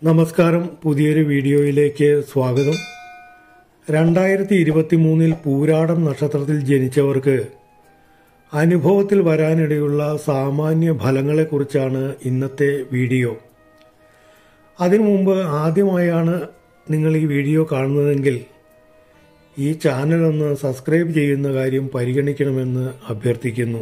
നമസ്കാരം പുതിയൊരു വീഡിയോയിലേക്ക് സ്വാഗതം രണ്ടായിരത്തി ഇരുപത്തി മൂന്നിൽ പൂരാടം നക്ഷത്രത്തിൽ ജനിച്ചവർക്ക് അനുഭവത്തിൽ വരാനിടയുള്ള സാമാന്യ ഫലങ്ങളെക്കുറിച്ചാണ് ഇന്നത്തെ വീഡിയോ അതിനു മുമ്പ് ആദ്യമായാണ് നിങ്ങൾ ഈ വീഡിയോ കാണുന്നതെങ്കിൽ ഈ ചാനൽ ഒന്ന് സബ്സ്ക്രൈബ് ചെയ്യുന്ന കാര്യം പരിഗണിക്കണമെന്ന് അഭ്യർത്ഥിക്കുന്നു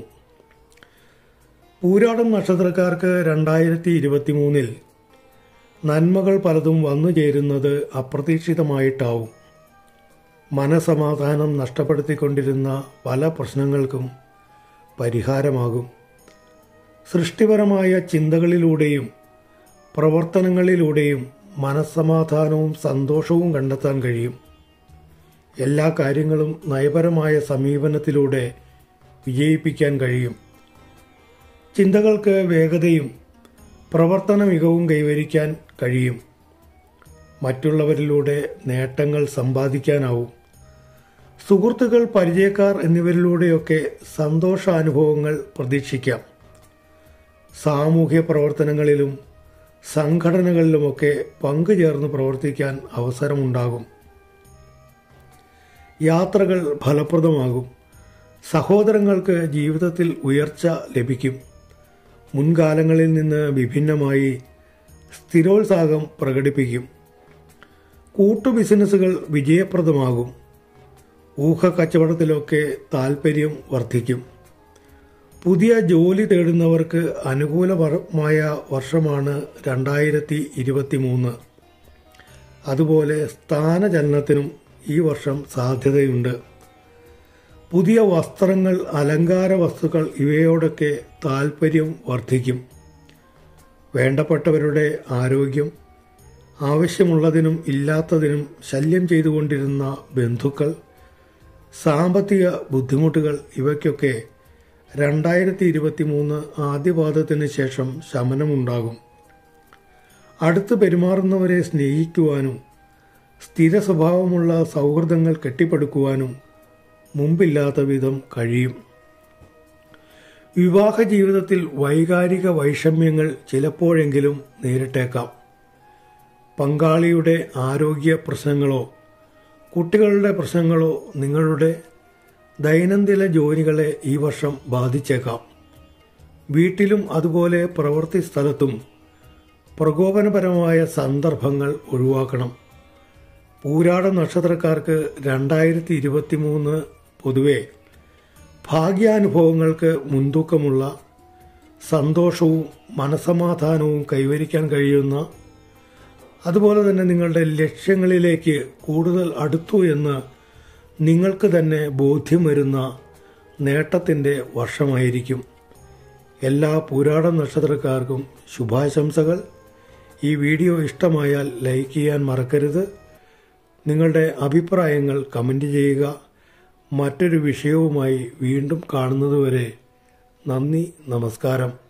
പൂരാടം നക്ഷത്രക്കാർക്ക് രണ്ടായിരത്തി ഇരുപത്തി മൂന്നിൽ നന്മകൾ പലതും വന്നു ചേരുന്നത് അപ്രതീക്ഷിതമായിട്ടാവും മനസമാധാനം നഷ്ടപ്പെടുത്തിക്കൊണ്ടിരുന്ന പല പ്രശ്നങ്ങൾക്കും പരിഹാരമാകും സൃഷ്ടിപരമായ ചിന്തകളിലൂടെയും പ്രവർത്തനങ്ങളിലൂടെയും മനസ്സമാധാനവും സന്തോഷവും കണ്ടെത്താൻ കഴിയും എല്ലാ കാര്യങ്ങളും നയപരമായ സമീപനത്തിലൂടെ വിജയിപ്പിക്കാൻ കഴിയും ചിന്തകൾക്ക് വേഗതയും പ്രവർത്തന മികവും കൈവരിക്കാൻ കഴിയും മറ്റുള്ളവരിലൂടെ നേട്ടങ്ങൾ സമ്പാദിക്കാനാവും സുഹൃത്തുക്കൾ പരിചയക്കാർ എന്നിവരിലൂടെയൊക്കെ സന്തോഷാനുഭവങ്ങൾ പ്രതീക്ഷിക്കാം സാമൂഹ്യ പ്രവർത്തനങ്ങളിലും സംഘടനകളിലുമൊക്കെ പങ്കുചേർന്ന് പ്രവർത്തിക്കാൻ അവസരമുണ്ടാകും യാത്രകൾ ഫലപ്രദമാകും സഹോദരങ്ങൾക്ക് ജീവിതത്തിൽ ഉയർച്ച ലഭിക്കും മുൻകാലങ്ങളിൽ നിന്ന് വിഭിന്നമായി സ്ഥിരോത്സാഹം പ്രകടിപ്പിക്കും കൂട്ടു ബിസിനസ്സുകൾ വിജയപ്രദമാകും ഊഹ കച്ചവടത്തിലൊക്കെ താൽപ്പര്യം വർദ്ധിക്കും പുതിയ ജോലി തേടുന്നവർക്ക് അനുകൂലമായ വർഷമാണ് രണ്ടായിരത്തി ഇരുപത്തി മൂന്ന് അതുപോലെ സ്ഥാനചലനത്തിനും ഈ വർഷം സാധ്യതയുണ്ട് പുതിയ വസ്ത്രങ്ങൾ അലങ്കാര വസ്തുക്കൾ ഇവയോടൊക്കെ താൽപ്പര്യം വർദ്ധിക്കും വേണ്ടപ്പെട്ടവരുടെ ആരോഗ്യം ആവശ്യമുള്ളതിനും ഇല്ലാത്തതിനും ശല്യം ചെയ്തുകൊണ്ടിരുന്ന ബന്ധുക്കൾ സാമ്പത്തിക ബുദ്ധിമുട്ടുകൾ ഇവയ്ക്കൊക്കെ രണ്ടായിരത്തി ഇരുപത്തി മൂന്ന് ആദ്യപാദത്തിന് ശേഷം ശമനമുണ്ടാകും അടുത്ത് പെരുമാറുന്നവരെ സ്നേഹിക്കുവാനും സ്ഥിര സ്വഭാവമുള്ള സൗഹൃദങ്ങൾ കെട്ടിപ്പടുക്കുവാനും മുമ്പില്ലാത്ത വിധം കഴിയും വിവാഹ ജീവിതത്തിൽ വൈകാരിക വൈഷമ്യങ്ങൾ ചിലപ്പോഴെങ്കിലും നേരിട്ടേക്കാം പങ്കാളിയുടെ ആരോഗ്യ പ്രശ്നങ്ങളോ കുട്ടികളുടെ പ്രശ്നങ്ങളോ നിങ്ങളുടെ ദൈനംദിന ജോലികളെ ഈ വർഷം ബാധിച്ചേക്കാം വീട്ടിലും അതുപോലെ പ്രവൃത്തി സ്ഥലത്തും പ്രകോപനപരമായ സന്ദർഭങ്ങൾ ഒഴിവാക്കണം പൂരാട നക്ഷത്രക്കാർക്ക് രണ്ടായിരത്തി ഇരുപത്തി മൂന്ന് പൊതുവെ ഭാഗ്യാനുഭവങ്ങൾക്ക് മുൻതൂക്കമുള്ള സന്തോഷവും മനസമാധാനവും കൈവരിക്കാൻ കഴിയുന്ന അതുപോലെ തന്നെ നിങ്ങളുടെ ലക്ഷ്യങ്ങളിലേക്ക് കൂടുതൽ അടുത്തു എന്ന് നിങ്ങൾക്ക് തന്നെ ബോധ്യം വരുന്ന നേട്ടത്തിൻ്റെ വർഷമായിരിക്കും എല്ലാ പൂരാട നക്ഷത്രക്കാർക്കും ശുഭാശംസകൾ ഈ വീഡിയോ ഇഷ്ടമായാൽ ലൈക്ക് ചെയ്യാൻ മറക്കരുത് നിങ്ങളുടെ അഭിപ്രായങ്ങൾ കമൻ്റ് ചെയ്യുക മറ്റൊരു വിഷയവുമായി വീണ്ടും കാണുന്നതുവരെ നന്ദി നമസ്കാരം